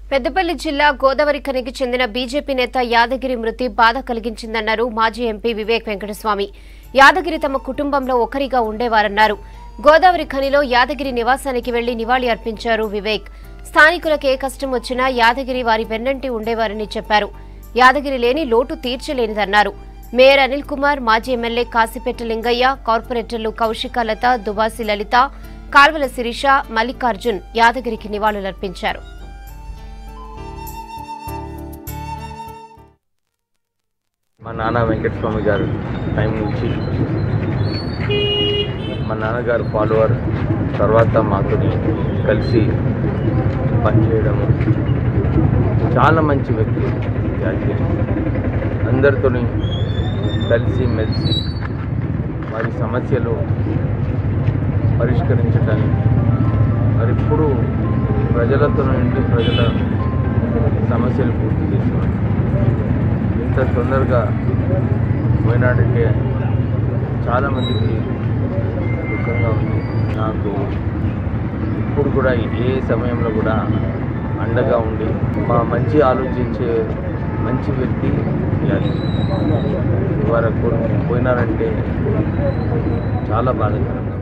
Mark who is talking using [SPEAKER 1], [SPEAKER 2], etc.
[SPEAKER 1] పెద్దపల్లి జిల్లా గోదావరిఖనికి చెందిన బీజేపీ నేత యాదగిరి మృతి బాధ కలిగించిందన్నారు మాజీ ఎంపీ వివేక్ వెంకటస్వామి యాదగిరి తమ కుటుంబంలో ఒకరిగా ఉండేవారన్నారు గోదావరి ఖనిలో యాదగిరి నివాసానికి వెళ్లి నివాళి అర్పించారు వివేక్ స్థానికులకు ఏ కష్టం వచ్చినా యాదగిరి వారి వెన్నంటి ఉండేవారని చెప్పారు యాదగిరి లేని లోటు తీర్చలేనిదన్నారు మేయర్ అనిల్ కుమార్ మాజీ ఎమ్మెల్యే కాసిపెట్ట లింగయ్య కార్పొరేటర్లు కౌశిక లత దుబాసి లలిత కాల్వల శిరీష మల్లికార్జున్ యాదగిరికి నివాళులర్పించారు
[SPEAKER 2] మా నాన్న వెంకటస్వామి గారు టైం నుంచి మా నాన్నగారు ఫాలోవర్ తర్వాత మాతో కలిసి పనిచేయడము చాలా మంచి వ్యక్తి యాదగిరి అందరితో కలిసి మెలిసి వారి సమస్యలు పరిష్కరించడానికి మరి ఇప్పుడు ప్రజలతో నుండి ప్రజల సమస్యలు పూర్తి చేస్తున్నారు ఇంత తొందరగా పోయినాడంటే చాలామందికి దుఃఖంగా ఉంది నాకు ఇప్పుడు కూడా ఏ సమయంలో కూడా అండగా ఉండి మా మంచి ఆలోచించే మంచి వ్యక్తి యాదగిరి. ఇవాళ పోయినారంటే చాలా బాధాకరంగా ఉంది.